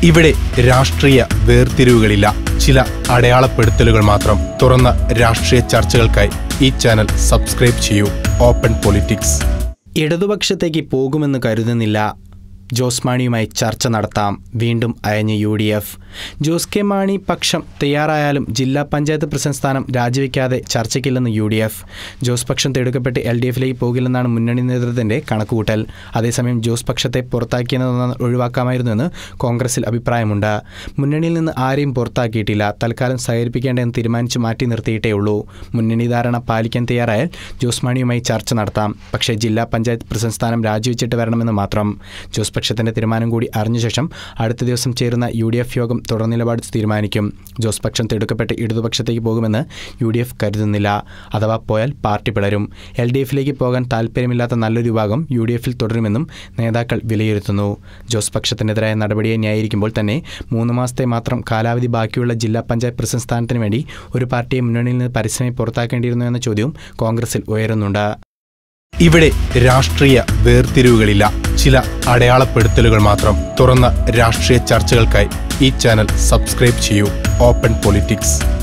ഇവിടെ രാഷ്ട്രീയ വേർതിരിവുകളില്ല ചില അടയാളപ്പെടുത്തലുകൾ മാത്രം തുറന്ന രാഷ്ട്രീയ ചർച്ചകൾക്കായി ഈ ചാനൽ സബ്സ്ക്രൈബ് ചെയ്യൂ ഓപ്പൺ പൊളിറ്റിക്സ് ഇടതുപക്ഷത്തേക്ക് പോകുമെന്ന് കരുതുന്നില്ല ജോസ് മാണിയുമായി ചർച്ച നടത്താം വീണ്ടും അയഞ്ഞ് U D F Jose K Mani പക്ഷം തയ്യാറായാലും ജില്ലാ പഞ്ചായത്ത് പ്രസിഡന്റ് സ്ഥാനം രാജിവെക്കാതെ ചർച്ചയ്ക്കില്ലെന്ന് യു ഡി എഫ് ജോസ് പക്ഷം തെടുക്കപ്പെട്ട് എൽ ഡി എഫിലേക്ക് പോകില്ലെന്നാണ് മുന്നണി നേതൃത്വത്തിന്റെ കണക്കുകൂട്ടൽ അതേസമയം ജോസ് പക്ഷത്തെ പുറത്താക്കിയെന്ന് ഒഴിവാക്കാമായിരുന്നുവെന്ന് കോൺഗ്രസിൽ അഭിപ്രായമുണ്ട് മുന്നണിയിൽ നിന്ന് ആരെയും പുറത്താക്കിയിട്ടില്ല തൽക്കാലം സഹകരിപ്പിക്കേണ്ടതെന്ന് തീരുമാനിച്ച് മാറ്റി നിർത്തിയിട്ടേ ഉള്ളൂ മുന്നണി ധാരണ പാലിക്കാൻ തയ്യാറായാൽ ജോസ് മാണിയുമായി ചർച്ച നടത്താം പക്ഷേ ജില്ലാ പഞ്ചായത്ത് പ്രസിഡന്റ് സ്ഥാനം രാജിവെച്ചിട്ട് വരണമെന്ന് മാത്രം ജോസ് പക്ഷത്തിന്റെ തീരുമാനം കൂടി അറിഞ്ഞ ശേഷം അടുത്ത ദിവസം ചേരുന്ന യു ഡി എഫ് യോഗം തുടർ നിലപാട് തീരുമാനിക്കും ജോസ് പക്ഷം തെടുക്കപ്പെട്ട് ഇടതുപക്ഷത്തേക്ക് പോകുമെന്ന് യു ഡി എഫ് കരുതുന്നില്ല അഥവാ പോയാൽ പാർട്ടി പിളരും എൽ ഡി എഫിലേക്ക് പോകാൻ താൽപ്പര്യമില്ലാത്ത നല്ലൊരു വിഭാഗം യു ഡി എഫിൽ തുടരുമെന്നും നേതാക്കൾ വിലയിരുത്തുന്നു ജോസ് പക്ഷത്തിനെതിരായ നടപടിയെ ന്യായീകരിക്കുമ്പോൾ തന്നെ മൂന്ന് മാസത്തെ മാത്രം കാലാവധി ബാക്കിയുള്ള ജില്ലാ പഞ്ചായത്ത് പ്രസിഡന്റ് സ്ഥാനത്തിന് വേണ്ടി ഒരു പാർട്ടിയെ മുന്നണിയിൽ നിന്ന് പരസ്യമായി പുറത്താക്കേണ്ടിയിരുന്നു എന്ന ചോദ്യവും കോൺഗ്രസിൽ ഉയരുന്നുണ്ട് ഇവിടെ രാഷ്ട്രീയ വേർതിരിവുകളില്ല ചില അടയാളപ്പെടുത്തലുകൾ മാത്രം തുറന്ന രാഷ്ട്രീയ ചർച്ചകൾക്കായി ഈ ചാനൽ സബ്സ്ക്രൈബ് ചെയ്യൂ ഓപ്പൺ പൊളിറ്റിക്സ്